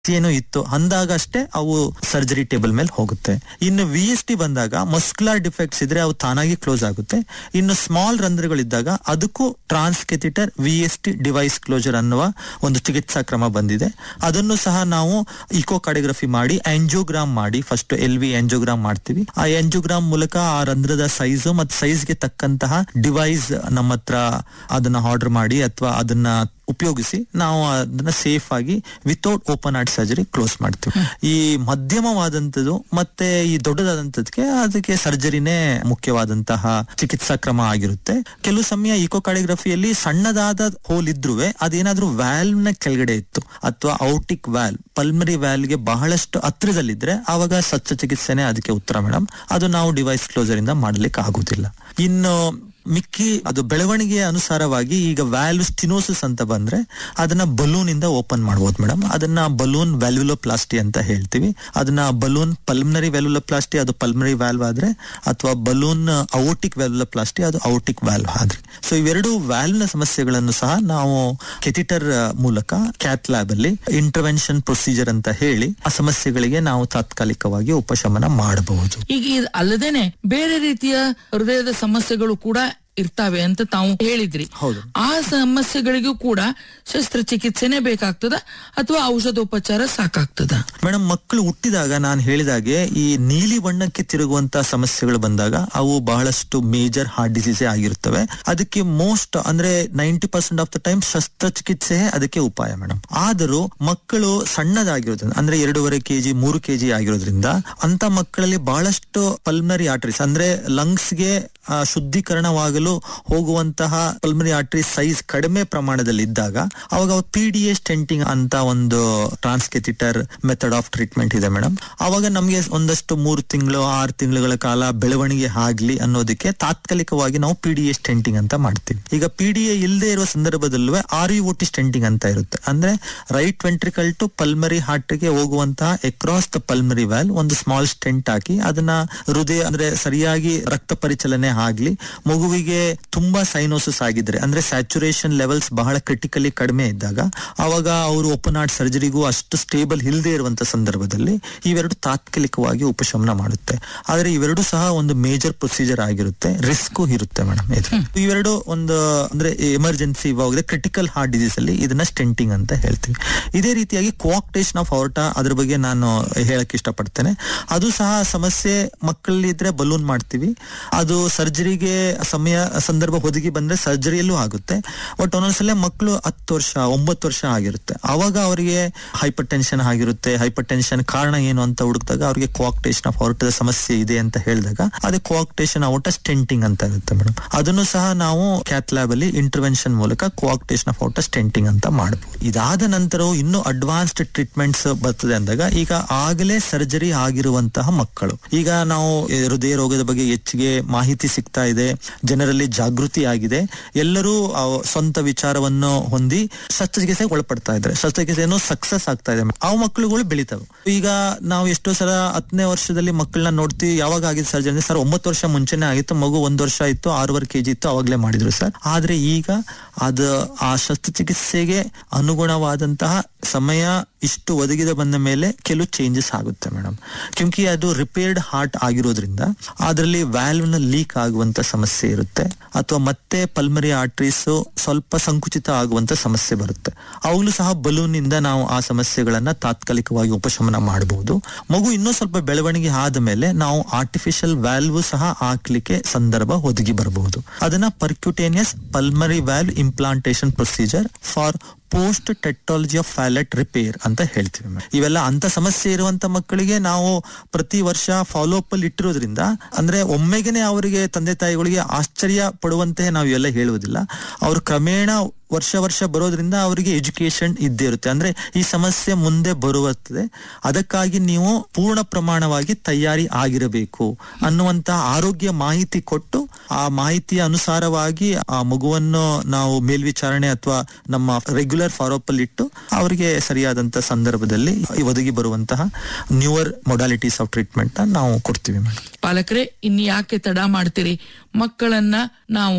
ಏನೋ ಇತ್ತು ಅಂದಾಗ ಅಷ್ಟೇ ಅವು ಸರ್ಜರಿ ಟೇಬಲ್ ಮೇಲೆ ಹೋಗುತ್ತೆ ಇನ್ನು ವಿ ಎಸ್ ಟಿ ಬಂದಾಗ ಮಸ್ಕ್ಯುಲರ್ ಡಿಫೆಕ್ಟ್ಸ್ ಇದ್ರೆ ಅವು ತಾನಾಗಿ ಕ್ಲೋಸ್ ಆಗುತ್ತೆ ಇನ್ನು ಸ್ಮಾಲ್ ರಂಧ್ರಗಳಿದ್ದಾಗ ಅದಕ್ಕೂ transcatheter V S T device closure ಅನ್ನುವ ಒಂದು ಚಿಕಿತ್ಸಾ ಕ್ರಮ ಬಂದಿದೆ ಅದನ್ನು ಸಹ ನಾವು ಇಕೋಕಾರ್ಡಿಯೋಗ್ರಫಿ ಮಾಡಿ ಆಂಜಿಯೋಗ್ರಾಮ್ ಮಾಡಿ ಫಸ್ಟ್ ಎಲ್ ವಿ ಆಂಜಿಯೋಗ್ರಾಮ್ ಮಾಡ್ತೀವಿ ಆ ಆಂಜಿಯೋಗ್ರಾಮ್ ಮೂಲಕ ಆ ರಂಧ್ರದ ಸೈಜ್ ಮತ್ತು ಸೈಜ್ಗೆ ತಕ್ಕಂತಹ ಡಿವೈಸ್ ನಮ್ಮ ಹತ್ರ ಅದನ್ನ ಆರ್ಡರ್ ಮಾಡಿ ಅಥವಾ ಅದನ್ನ ಉಪಯೋಗಿಸಿ ನಾವು ಅದನ್ನ ಸೇಫ್ ಆಗಿ without open heart surgery close ಮಾಡ್ತೀವಿ ಈ ಮಧ್ಯಮವಾದಂತದ್ದು ಮತ್ತೆ ಈ ದೊಡ್ಡದಾದಂತದಕ್ಕೆ ಅದಕ್ಕೆ ಸರ್ಜರಿನೇ ಮುಖ್ಯವಾದಂತಹ ಚಿಕಿತ್ಸಾ ಕ್ರಮ ಆಗಿರುತ್ತೆ ಕೆಲವು ಸಮಯ ಇಕೋಕಾರ್ಡಿಯೋಗ್ರಫಿಯಲ್ಲಿ ಸಣ್ಣದಾದ ಹೋಲ್ ಇದ್ರೂ ಅದೇನಾದ್ರೂ ವ್ಯಾಲ್ವ್ ನ ಕೆಳಗಡೆ ಇತ್ತು ಅಥವಾ ಔಟಿಕ್ ವ್ಯಾಲ್ ಪಲ್ಮರಿ ವ್ಯಾಲ್ಗೆ ಬಹಳಷ್ಟು ಹತ್ರದಲ್ಲಿದ್ರೆ ಆವಾಗ ಶಸ್ತ್ರಚಿಕಿತ್ಸೆನೇ ಅದಕ್ಕೆ ಉತ್ತರ ಮೇಡಮ್ ಅದು ನಾವು ಡಿವೈಸ್ ಕ್ಲೋಸರ್ ಇಂದ ಮಾಡ್ಲಿಕ್ಕೆ ಆಗುದಿಲ್ಲ ಇನ್ನು ಮಿಕ್ಕಿ ಅದು ಬೆಳವಣಿಗೆಯ ಅನುಸಾರವಾಗಿ ಈಗ ವ್ಯಾಲ್ವ್ ಸ್ಟಿನೋಸಿಸ್ ಅಂತ ಬಂದ್ರೆ ಅದನ್ನ ಬಲೂನ್ ಇಂದ ಓಪನ್ ಮಾಡಬಹುದು ಮೇಡಮ್ ಅದನ್ನ ಬಲೂನ್ ವ್ಯಾಲ್ಯುಲೋಪ್ಲಾಸ್ಟಿ ಅಂತ ಹೇಳ್ತೀವಿ ಅದನ್ನ ಬಲೂನ್ ಪಲ್ಮನರಿ ವ್ಯಾಲ್ಯುಲೋಪ್ಲಾಸ್ಟಿ ಅದು ಪಲ್ಮನರಿ ವ್ಯಾಲ್ವ್ ಆದ್ರೆ ಅಥವಾ ಬಲೂನ್ ಔಟಿಕ್ ವ್ಯಾಲ್ಯುಲೋಪ್ಲಾಸ್ಟಿ ಅದು ಔಟಿಕ್ ವ್ಯಾಲ್ವ್ ಆದ್ರೆ ಸೊ ಇವೆರಡು ವ್ಯಾಲ್ವ್ ನ ಸಮಸ್ಯೆಗಳನ್ನು ಸಹ ನಾವು ಕೆಥಿಟರ್ ಮೂಲಕ ಕ್ಯಾತ್ ಲ್ಯಾಬ್ ಅಲ್ಲಿ ಇಂಟರ್ವೆನ್ಷನ್ ಪ್ರೊಸೀಜರ್ ಅಂತ ಹೇಳಿ ಆ ಸಮಸ್ಯೆಗಳಿಗೆ ನಾವು ತಾತ್ಕಾಲಿಕವಾಗಿ ಉಪಶಮನ ಮಾಡಬಹುದು ಈಗ ಇದು ಅಲ್ಲದೇನೆ ಬೇರೆ ರೀತಿಯ ಹೃದಯದ ಸಮಸ್ಯೆಗಳು ಕೂಡ ಇರ್ತಾವೆ ಅಂತ ತಾವು ಹೇಳಿದ್ರಿ ಹೌದು. ಆ ಸಮಸ್ಯೆಗಳಿಗೂ ಕೂಡ ಶಸ್ತ್ರಚಿಕಿತ್ಸೆನೆ ಬೇಕಾಗ್ತದ ಅಥವಾ ಔಷಧೋಪಚಾರ ಸಾಕಾಗ್ತದ ಮೇಡಮ್ ಮಕ್ಕಳು ಹುಟ್ಟಿದಾಗ ನಾನು ಹೇಳಿದಾಗೆ ಈ ನೀಲಿ ಬಣ್ಣಕ್ಕೆ ತಿರುಗುವಂತ ಸಮಸ್ಯೆಗಳು ಬಂದಾಗ ಅವು ಬಹಳಷ್ಟು ಮೇಜರ್ ಹಾರ್ಟ್ ಡಿಸೀಸೇ ಆಗಿರುತ್ತವೆ ಅದಕ್ಕೆ ಮೋಸ್ಟ್ ಅಂದ್ರೆ ninety percent of the time ಶಸ್ತ್ರಚಿಕಿತ್ಸೆ ಅದಕ್ಕೆ ಉಪಾಯ ಮೇಡಮ್ ಆದರೂ ಮಕ್ಕಳು ಸಣ್ಣದಾಗಿರೋದ್ರಿಂದ ಅಂದ್ರೆ ಎರಡೂವರೆ ಕೆಜಿ ಮೂರು ಕೆಜಿ ಆಗಿರೋದ್ರಿಂದ ಅಂತ ಮಕ್ಕಳಲ್ಲಿ ಬಹಳಷ್ಟು ಪಲ್ಮರಿ ಆರ್ಟರೀಸ್ ಅಂದ್ರೆ ಲಂಗ್ಸ್ಗೆ ಆ, ಶುದ್ಧೀಕರಣವಾಗಲು ಹೋಗುವಂತಹ ಪಲ್ಮರಿ ಆರ್ಟರಿ ಸೈಜ್ ಕಡಿಮೆ ಪ್ರಮಾಣದಲ್ಲಿ ಇದ್ದಾಗ ಅವಾಗ ಪಿ ಡಿ ಎ ಸ್ಟೆಂಟಿಂಗ್ ಅಂತ ಒಂದು ಟ್ರಾನ್ಸ್ಕೆಥಿಟರ್ ಮೆಥಡ್ ಆಫ್ ಟ್ರೀಟ್ಮೆಂಟ್ ಇದೆ ಮೇಡಮ್ ಅವಾಗ ನಮಗೆ ಒಂದಷ್ಟು ಮೂರು ತಿಂಗಳು ಆರು ತಿಂಗಳುಗಳ ಕಾಲ ಬೆಳವಣಿಗೆ ಆಗ್ಲಿ ಅನ್ನೋದಕ್ಕೆ ತಾತ್ಕಾಲಿಕವಾಗಿ ನಾವು ಪಿ ಡಿ ಎ ಸ್ಟೆಂಟಿಂಗ್ ಅಂತ ಮಾಡ್ತೀವಿ ಈಗ ಪಿ ಡಿ ಎ ಇಲ್ಲದೆ ಇರುವ ಸಂದರ್ಭದಲ್ಲೂ ಆರ್ ಯು ಟಿ ಸ್ಟೆಂಟಿಂಗ್ ಅಂತ ಇರುತ್ತೆ ಅಂದ್ರೆ right ventricle to pulmonary heart ಗೆ ಹೋಗುವಂತಹ ಎಕ್ರಾಸ್ ದ ಪಲ್ಮರಿ ವ್ಯಾಲ್ ಒಂದು ಸ್ಮಾಲ್ ಸ್ಟೆಂಟ್ ಹಾಕಿ ಅದನ್ನ ಹೃದಯ ಅಂದ್ರೆ ಸರಿಯಾಗಿ ರಕ್ತ ಪರಿಚಲನೆ ಆಗ್ಲಿ ಮಗುವಿಗೆ ತುಂಬಾ ಸೈನೋಸಿಸ್ ಆಗಿದ್ರೆ ಅಂದ್ರೆ ಸ್ಯಾಚುರೇಷನ್ ಲೆವೆಲ್ಸ್ ಬಹಳ ಕ್ರಿಟಿಕಲಿ ಕಡಿಮೆ ಇದ್ದಾಗ ಅವಾಗ ಅವರು ಓಪನ್ ಹಾರ್ಟ್ ಸರ್ಜರಿಗೂ ಅಷ್ಟು ಸ್ಟೇಬಲ್ ಇಲ್ಲದೆ ಇರುವಂತ ಸಂದರ್ಭದಲ್ಲಿ ಇವೆರಡು ತಾತ್ಕಾಲಿಕವಾಗಿ ಉಪಶಮನ ಮಾಡುತ್ತೆ ಆದ್ರೆ ಇವೆರಡು ಸಹ ಒಂದು ಮೇಜರ್ ಪ್ರೊಸೀಜರ್ ಆಗಿರುತ್ತೆ ರಿಸ್ಕ್ ಇರುತ್ತೆ ಮೇಡಮ್ ಇದು ಇವೆರಡು ಒಂದು ಅಂದ್ರೆ ಎಮರ್ಜೆನ್ಸಿ ಇವಾಗ ಕ್ರಿಟಿಕಲ್ ಹಾರ್ಟ್ ಡಿಸೀಸ್ ಅಲ್ಲಿ ಇದನ್ನ ಸ್ಟೆಂಟಿಂಗ್ ಅಂತ ಹೇಳ್ತೀವಿ ಇದೇ ರೀತಿಯಾಗಿ ಕೋಆಕ್ಟೇಷನ್ ಆಫ್ ಔರ್ಟ ಅದ್ರ ಬಗ್ಗೆ ನಾನು ಹೇಳಕ್ ಇಷ್ಟಪಡ್ತೇನೆ ಅದು ಸಹ ಸಮಸ್ಯೆ ಮಕ್ಕಳಲ್ಲಿ ಇದ್ರೆ ಬಲೂನ್ ಮಾಡ್ತೀವಿ ಅದು ಸರ್ಜರಿಗೆ ಸಮಯ ಸಂದರ್ಭ ಒದಗಿ ಬಂದ್ರೆ ಸರ್ಜರಿಯಲ್ಲೂ ಆಗುತ್ತೆ ಬಟ್ ಒಂದೊಂದ್ಸಲ ಮಕ್ಕಳು ಹತ್ತು ವರ್ಷ ಒಂಬತ್ತು ವರ್ಷ ಆಗಿರುತ್ತೆ ಅವಾಗ ಅವರಿಗೆ ಹೈಪರ್ ಟೆನ್ಷನ್ ಆಗಿರುತ್ತೆ ಹೈಪರ್ ಟೆನ್ಷನ್ ಕಾರಣ ಏನು ಅಂತ ಹುಡುಕಿದಾಗ ಅವರಿಗೆ ಕೋಆಕ್ಟೇಷನ್ ಆಫ್ ಔಟದ ಸಮಸ್ಯೆ ಇದೆ ಅಂತ ಹೇಳಿದಾಗ ಅದೇ ಕೋಆಕ್ಟೇಷನ್ ಔಟ ಸ್ಟೆಂಟಿಂಗ್ ಅಂತ ಇರುತ್ತೆ ಮೇಡಮ್ ಅದನ್ನು ಸಹ ನಾವು ಕ್ಯಾತ್ ಲ್ಯಾಬ್ ಅಲ್ಲಿ ಇಂಟರ್ವೆನ್ಷನ್ ಮೂಲಕ ಕೋಆಕ್ಟೇಷನ್ ಆಫ್ ಔಟ ಸ್ಟೆಂಟಿಂಗ್ ಅಂತ ಮಾಡಬಹುದು ಇದಾದ ನಂತರವೂ ಇನ್ನೂ ಅಡ್ವಾನ್ಸ್ಡ್ ಟ್ರೀಟ್ಮೆಂಟ್ಸ್ ಬರ್ತದೆ ಅಂದಾಗ ಈಗ ಆಗಲೇ ಸರ್ಜರಿ ಆಗಿರುವಂತಹ ಮಕ್ಕಳು ಈಗ ನಾವು ಈ ಹೃದಯ ರೋಗದ ಬಗ್ಗೆ ಹೆಚ್ಚಿಗೆ ಮಾಹಿತಿ ಸಿಗ್ತಾ ಇದೆ ಜನರಲ್ಲಿ ಜಾಗೃತಿ ಆಗಿದೆ ಎಲ್ಲರೂ ಆ ಸ್ವಂತ ವಿಚಾರವನ್ನು ಹೊಂದಿ ಶಸ್ತ್ರಚಿಕಿತ್ಸೆಗೆ ಒಳಪಡ್ತಾ ಇದ್ದಾರೆ ಶಸ್ತ್ರಚಿಕಿತ್ಸೆಯನ್ನು ಸಕ್ಸಸ್ ಆಗ್ತಾ ಇದೆ ಆ ಮಕ್ಕಳುಗಳು ಬೆಳಿತವೆ ಈಗ ನಾವು ಎಷ್ಟೋ ಸಲ ಹತ್ತನೇ ವರ್ಷದಲ್ಲಿ ಮಕ್ಕಳನ್ನ ನೋಡ್ತೀವಿ ಯಾವಾಗ ಆಗಿದೆ ಸರ್ಜರಿ ಸರ್ ಒಂಬತ್ತು ವರ್ಷ ಮುಂಚೆನೆ ಆಗಿತ್ತು ಮಗು ಒಂದ್ ವರ್ಷ ಇತ್ತು ಆರೂವರೆ ಕೆಜಿ ಇತ್ತು ಅವಾಗ್ಲೇ ಮಾಡಿದ್ರು ಸರ್ ಆದ್ರೆ ಈಗ ಅದು ಆ ಶಸ್ತ್ರಚಿಕಿತ್ಸೆಗೆ ಅನುಗುಣವಾದಂತಹ ಸಮಯ ಇಷ್ಟು ಒದಗಿದ ಬಂದ ಮೇಲೆ ಕೆಲವು ಚೇಂಜಸ್ ಆಗುತ್ತೆ ಮೇಡಮ್ ಕ್ಯೂಂಕಿ ಅದು ರಿಪೇರ್ಡ್ ಹಾರ್ಟ್ ಆಗಿರೋದ್ರಿಂದ ಅದರಲ್ಲಿ ವ್ಯಾಲ್ವ್ ನ ಲೀಕ್ ಆಗುವಂತ ಸಮಸ್ಯೆ ಇರುತ್ತೆ ಅಥವಾ ಮತ್ತೆ ಪಲ್ಮರಿ ಆರ್ಟ್ರೀಸ್ ಸ್ವಲ್ಪ ಸಂಕುಚಿತ ಆಗುವಂತ ಸಮಸ್ಯೆ ಬರುತ್ತೆ ಅವಾಗಲೂ ಸಹ ಬಲೂನ್ ಇಂದ ನಾವು ಆ ಸಮಸ್ಯೆಗಳನ್ನ ತಾತ್ಕಾಲಿಕವಾಗಿ ಉಪಶಮನ ಮಾಡಬಹುದು ಮಗು ಇನ್ನೂ ಸ್ವಲ್ಪ ಬೆಳವಣಿಗೆ ಆದ ಮೇಲೆ ನಾವು ಆರ್ಟಿಫಿಷಿಯಲ್ ವ್ಯಾಲ್ವ್ ಸಹ ಹಾಕ್ಲಿಕ್ಕೆ ಸಂದರ್ಭ ಒದಗಿ ಬರಬಹುದು ಅದನ್ನ percutaneous pulmonary valve implantation procedure for post tetralogy of Fallot repair ಅಂತ ಹೇಳ್ತೀವಿ madam. ಇವೆಲ್ಲ ಅಂತ ಸಮಸ್ಯೆ ಇರುವಂತ ಮಕ್ಕಳಿಗೆ ನಾವು ಪ್ರತಿ ವರ್ಷ ಫಾಲೋ ಅಪ್ ಅಲ್ಲಿ ಇಟ್ಟಿರೋದ್ರಿಂದ ಅಂದ್ರೆ ಒಮ್ಮೆಗೆನೆ ಅವರಿಗೆ ತಂದೆ ತಾಯಿಗಳಿಗೆ ಆಶ್ಚರ್ಯ ಪಡುವಂತೆ ನಾವು ಇವೆಲ್ಲ ಹೇಳುವುದಿಲ್ಲ ಅವರು ಕ್ರಮೇಣ ವರ್ಷ ವರ್ಷ ಬರೋದ್ರಿಂದ ಅವರಿಗೆ ಎಜುಕೇಶನ್ ಇದ್ದೇ ಇರುತ್ತೆ ಅಂದ್ರೆ ಈ ಸಮಸ್ಯೆ ಮುಂದೆ ಬರುತ್ತದೆ ಅದಕ್ಕಾಗಿ ನೀವು ಪೂರ್ಣ ಪ್ರಮಾಣವಾಗಿ ತಯಾರಿ ಆಗಿರಬೇಕು ಅನ್ನುವಂತ ಆರೋಗ್ಯ ಮಾಹಿತಿ ಕೊಟ್ಟು ಆ ಮಾಹಿತಿಯ ಅನುಸಾರವಾಗಿ ಆ ಮಗುವನ್ನು ನಾವು ಮೇಲ್ವಿಚಾರಣೆ ಅಥವಾ ನಮ್ಮ ರೆಗ್ಯುಲರ್ ಫಾಲೋಅಪ್ ಅಲ್ಲಿ ಇಟ್ಟು ಅವರಿಗೆ ಸರಿಯಾದಂತ ಸಂದರ್ಭದಲ್ಲಿ ಒದಗಿ ಬರುವಂತಹ ನ್ಯೂವರ್ ಮೊಡಾಲಿಟೀಸ್ ಆಫ್ ಟ್ರೀಟ್ಮೆಂಟ್ ನಾವು ಕೊಡ್ತೀವಿ ಮೇಡಮ್ ಪಾಲಕರೇ ಇನ್ ಯಾಕೆ ತಡ ಮಾಡ್ತೀರಿ ಮಕ್ಕಳನ್ನ ನಾವು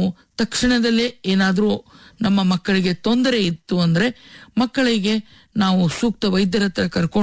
ತಕ್ಷಣದಲ್ಲೇ ಏನಾದ್ರೂ ನಮ್ಮ ಮಕ್ಕಳಿಗೆ ತೊಂದರೆ ಇತ್ತು ಅಂದ್ರೆ ಮಕ್ಕಳಿಗೆ ನಾವು ಸೂಕ್ತ ವೈದ್ಯರ ಹತ್ರ ಕರ್ಕೊಂಡು